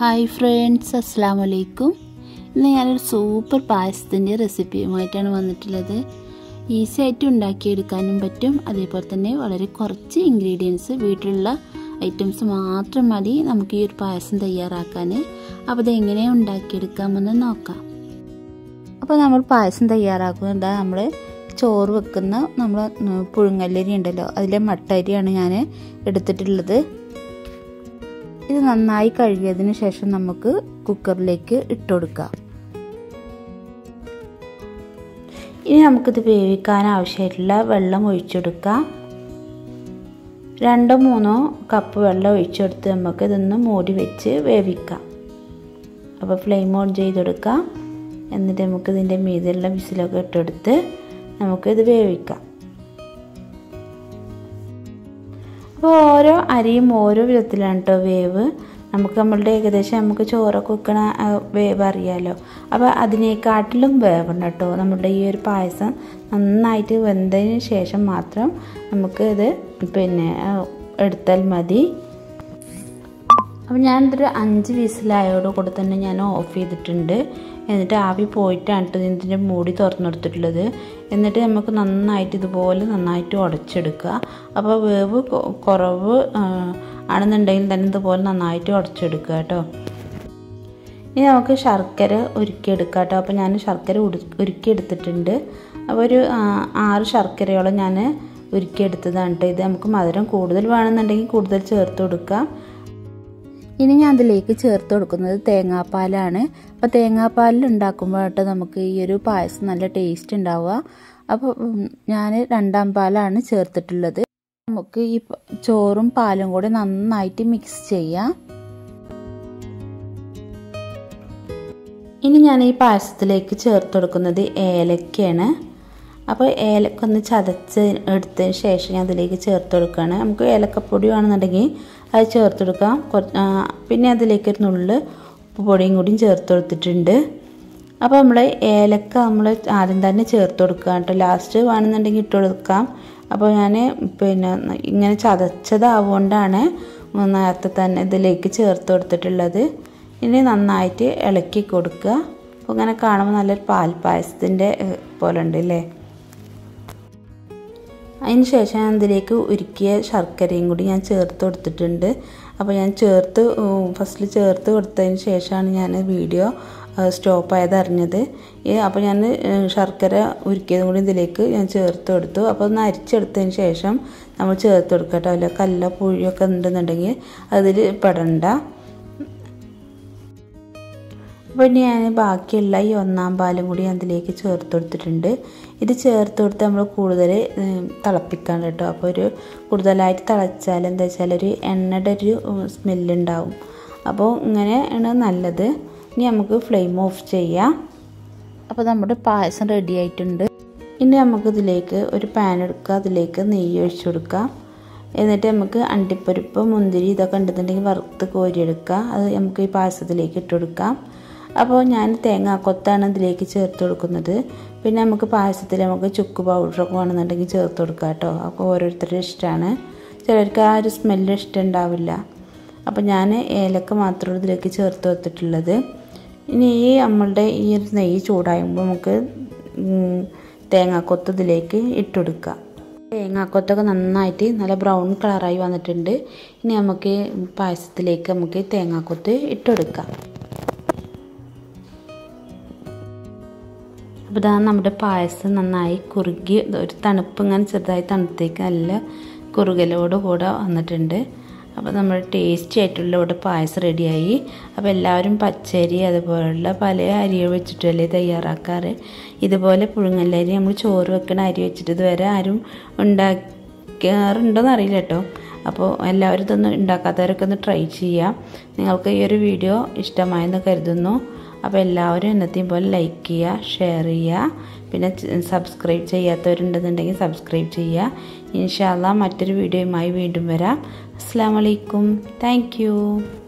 hi friends അസ്സാം വലൈക്കും ഇന്ന് ഞാനൊരു സൂപ്പർ പായസത്തിൻ്റെ റെസിപ്പിയുമായിട്ടാണ് വന്നിട്ടുള്ളത് ഈസി ആയിട്ട് ഉണ്ടാക്കിയെടുക്കാനും പറ്റും അതേപോലെ തന്നെ വളരെ കുറച്ച് ഇൻഗ്രീഡിയൻസ് വീട്ടിലുള്ള ഐറ്റംസ് മാത്രം മതി നമുക്ക് ഈ ഒരു പായസം തയ്യാറാക്കാൻ അപ്പോൾ ഇതെങ്ങനെ ഉണ്ടാക്കിയെടുക്കാമെന്ന് നോക്കാം അപ്പോൾ നമ്മൾ പായസം തയ്യാറാക്കുന്നത് നമ്മൾ ചോറ് വെക്കുന്ന നമ്മൾ പുഴുങ്ങല്ലരി ഉണ്ടല്ലോ അതിലെ മട്ടരിയാണ് ഞാൻ എടുത്തിട്ടുള്ളത് ഇത് നന്നായി കഴുകിയതിന് ശേഷം നമുക്ക് കുക്കറിലേക്ക് ഇട്ടുകൊടുക്കാം ഇനി നമുക്കിത് വേവിക്കാൻ ആവശ്യമായിട്ടുള്ള വെള്ളം ഒഴിച്ചെടുക്കാം രണ്ടോ മൂന്നോ കപ്പ് വെള്ളം ഒഴിച്ചെടുത്ത് നമുക്ക് ഇതൊന്ന് മൂടി വെച്ച് വേവിക്കാം അപ്പോൾ ഫ്ലെയിം ഓൺ ചെയ്തെടുക്കാം എന്നിട്ട് നമുക്ക് ഇതിൻ്റെ മീതിലുള്ള വിസിലൊക്കെ ഇട്ടെടുത്ത് നമുക്കിത് വേവിക്കാം അപ്പോൾ ഓരോ അരിയും ഓരോ വിധത്തിലാണ് കേട്ടോ വേവ് നമുക്ക് നമ്മളുടെ ഏകദേശം നമുക്ക് ചോറൊക്കെ വെക്കണ വേവ് അറിയാമല്ലോ അപ്പോൾ അതിനേക്കാട്ടിലും വേവണം കേട്ടോ നമ്മുടെ ഈ ഒരു പായസം നന്നായിട്ട് വെന്തതിന് ശേഷം മാത്രം നമുക്ക് ഇത് പിന്നെ എടുത്താൽ മതി അപ്പോൾ ഞാനിതൊരു അഞ്ച് വിസിലായോട് കൂടെ തന്നെ ഞാൻ ഓഫ് ചെയ്തിട്ടുണ്ട് എന്നിട്ട് ആവി പോയിട്ടാണ് കേട്ടോ ഇതിൻ്റെ മൂടി തുറന്നെടുത്തിട്ടുള്ളത് എന്നിട്ട് നമുക്ക് നന്നായിട്ട് ഇതുപോലെ നന്നായിട്ട് ഉടച്ചെടുക്കുക അപ്പോൾ വേവ് കുറവ് ആണെന്നുണ്ടെങ്കിൽ തന്നെ ഇതുപോലെ നന്നായിട്ട് ഉടച്ചെടുക്കുക കേട്ടോ ഇനി നമുക്ക് ശർക്കര ഉരുക്കിയെടുക്കാം കേട്ടോ അപ്പോൾ ഞാൻ ശർക്കര ഉരുക്കിയെടുത്തിട്ടുണ്ട് അപ്പോൾ ഒരു ആറ് ശർക്കരയോളം ഞാൻ ഉരുക്കിയെടുത്തതാണ് കേട്ടോ ഇത് നമുക്ക് മധുരം കൂടുതൽ വേണമെന്നുണ്ടെങ്കിൽ കൂടുതൽ ചേർത്ത് കൊടുക്കാം ഇനി ഞാൻ അതിലേക്ക് ചേർത്ത് കൊടുക്കുന്നത് തേങ്ങാപ്പാലാണ് അപ്പോൾ തേങ്ങാപ്പാലിൽ ഉണ്ടാക്കുമ്പോൾ കേട്ടോ നമുക്ക് ഈ ഒരു പായസം നല്ല ടേസ്റ്റ് ഉണ്ടാവുക അപ്പോൾ ഞാൻ രണ്ടാം പാലാണ് ചേർത്തിട്ടുള്ളത് നമുക്ക് ഈ ചോറും പാലും കൂടി നന്നായിട്ട് മിക്സ് ചെയ്യാം ഇനി ഞാൻ ഈ പായസത്തിലേക്ക് ചേർത്ത് കൊടുക്കുന്നത് ഏലക്കയാണ് അപ്പോൾ ഏലക്ക ഒന്ന് ചതച്ച് എടുത്തതിന് ശേഷം ഞാൻ അതിലേക്ക് ചേർത്ത് കൊടുക്കുകയാണ് നമുക്ക് ഏലക്കപ്പൊടി വേണമെന്നുണ്ടെങ്കിൽ അത് ചേർത്ത് കൊടുക്കാം പിന്നെ അതിലേക്ക് ഒരു നുള്ള് ഉപ്പുപൊടിയും കൂടിയും ചേർത്ത് കൊടുത്തിട്ടുണ്ട് അപ്പോൾ നമ്മൾ ഏലക്ക നമ്മൾ ആദ്യം തന്നെ ചേർത്ത് കൊടുക്കുക കേട്ടോ ലാസ്റ്റ് വേണമെന്നുണ്ടെങ്കിൽ ഇട്ട് കൊടുക്കാം അപ്പോൾ ഞാൻ പിന്നെ ഇങ്ങനെ ചതച്ചതാവുകൊണ്ടാണ് നേരത്തെ തന്നെ ഇതിലേക്ക് ചേർത്ത് കൊടുത്തിട്ടുള്ളത് ഇനി നന്നായിട്ട് ഇളക്കി കൊടുക്കുക അപ്പോൾ ഇങ്ങനെ കാണുമ്പോൾ നല്ലൊരു പാൽ പായസത്തിൻ്റെ പോലെ ഉണ്ട് അല്ലേ അതിന് ശേഷം ഞാൻ ഇതിലേക്ക് ഉരുക്കിയ ശർക്കരയും കൂടി ഞാൻ ചേർത്ത് കൊടുത്തിട്ടുണ്ട് അപ്പോൾ ഞാൻ ചേർത്ത് ഫസ്റ്റിൽ ചേർത്ത് കൊടുത്തതിന് ശേഷമാണ് ഞാൻ വീഡിയോ സ്റ്റോപ്പ് ആയത് അറിഞ്ഞത് അപ്പോൾ ഞാൻ ശർക്കര ഉരുക്കിയതും കൂടി ഇതിലേക്ക് ഞാൻ ചേർത്ത് കൊടുത്തു അപ്പോൾ ഒന്ന് അരിച്ചെടുത്തതിന് ശേഷം നമ്മൾ ചേർത്ത് കൊടുക്കുക കേട്ടോ അല്ല കല്ല പുഴിയൊക്കെ ഉണ്ടെന്നുണ്ടെങ്കിൽ അതിൽ പെടണ്ട അപ്പോൾ ഇനി ഞാൻ ബാക്കിയുള്ള ഈ ഒന്നാം പാലും കൂടി അതിലേക്ക് ചേർത്ത് കൊടുത്തിട്ടുണ്ട് ഇത് ചേർത്ത് കൊടുത്ത് നമ്മൾ കൂടുതൽ തിളപ്പിക്കാൻ കേട്ടോ അപ്പോൾ ഒരു കൂടുതലായിട്ട് തിളച്ചാൽ എന്താ വെച്ചാൽ ഒരു എണ്ണയുടെ ഒരു സ്മെല്ലുണ്ടാവും അപ്പോൾ ഇങ്ങനെയാണ് നല്ലത് ഇനി നമുക്ക് ഫ്ലെയിം ഓഫ് ചെയ്യാം അപ്പോൾ നമ്മുടെ പായസം റെഡി ആയിട്ടുണ്ട് ഇനി നമുക്ക് ഇതിലേക്ക് ഒരു പാൻ എടുക്കുക അതിലേക്ക് നെയ്യ് ഒഴിച്ചു കൊടുക്കാം എന്നിട്ട് നമുക്ക് അണ്ടിപ്പരിപ്പ് മുന്തിരി ഇതൊക്കെ ഉണ്ടെന്നുണ്ടെങ്കിൽ വറുത്ത് കോരിയെടുക്കുക അത് നമുക്ക് ഈ പായസത്തിലേക്ക് ഇട്ട് കൊടുക്കാം അപ്പോൾ ഞാൻ തേങ്ങാക്കൊത്താണ് ഇതിലേക്ക് ചേർത്ത് കൊടുക്കുന്നത് പിന്നെ നമുക്ക് പായസത്തിൽ നമുക്ക് ചുക്ക് പൗഡറൊക്കെ വേണമെന്നുണ്ടെങ്കിൽ ചേർത്ത് കൊടുക്കാം കേട്ടോ അപ്പോൾ ഓരോരുത്തരുടെ ഇഷ്ടമാണ് ചിലർക്ക് ആ ഒരു സ്മെല്ല് ഇഷ്ടമുണ്ടാവില്ല അപ്പോൾ ഞാൻ ഏലക്ക മാത്രമേ ഇതിലേക്ക് ചേർത്ത് കൊടുത്തിട്ടുള്ളത് ഇനി ഈ നമ്മളുടെ ഈ ഒരു നെയ്യ് ചൂടാകുമ്പോൾ നമുക്ക് തേങ്ങാക്കൊത്ത് ഇതിലേക്ക് ഇട്ടുകൊടുക്കാം തേങ്ങാക്കൊത്തൊക്കെ നന്നായിട്ട് നല്ല ബ്രൗൺ കളറായി വന്നിട്ടുണ്ട് ഇനി നമുക്ക് പായസത്തിലേക്ക് നമുക്ക് തേങ്ങാക്കൊത്ത് ഇട്ടുകൊടുക്കാം അപ്പോൾ ഇതാ നമ്മുടെ പായസം നന്നായി കുറുകി ഒരു തണുപ്പ് ഇങ്ങനെ ചെറുതായി തണുത്തേക്ക് നല്ല കുറുകലോട് കൂടെ വന്നിട്ടുണ്ട് അപ്പോൾ നമ്മൾ ടേസ്റ്റി ആയിട്ടുള്ള ഇവിടെ പായസം റെഡിയായി അപ്പോൾ എല്ലാവരും പച്ചരി അതുപോലുള്ള പല അരികൾ വെച്ചിട്ടല്ലേ തയ്യാറാക്കാറ് ഇതുപോലെ പുഴുങ്ങല്ലരി നമ്മൾ ചോറ് വെക്കണ അരി വെച്ചിട്ട് ഇതുവരെ ആരും ഉണ്ടാക്കാറുണ്ടോയെന്ന് അറിയില്ല കേട്ടോ അപ്പോൾ എല്ലാവരും ഇതൊന്ന് ഉണ്ടാക്കാത്തവരൊക്കെ ഒന്ന് ട്രൈ ചെയ്യാം നിങ്ങൾക്ക് ഈ ഒരു വീഡിയോ ഇഷ്ടമായെന്ന് കരുതുന്നു അപ്പോൾ എല്ലാവരും എന്നത്തെയും പോലെ ലൈക്ക് ചെയ്യുക ഷെയർ ചെയ്യുക പിന്നെ സബ്സ്ക്രൈബ് ചെയ്യാത്തവരുണ്ടെന്നുണ്ടെങ്കിൽ സബ്സ്ക്രൈബ് ചെയ്യുക ഇൻഷാല്ല മറ്റൊരു വീഡിയോയുമായി വീണ്ടും വരാം അസ്സാം വലൈക്കും താങ്ക്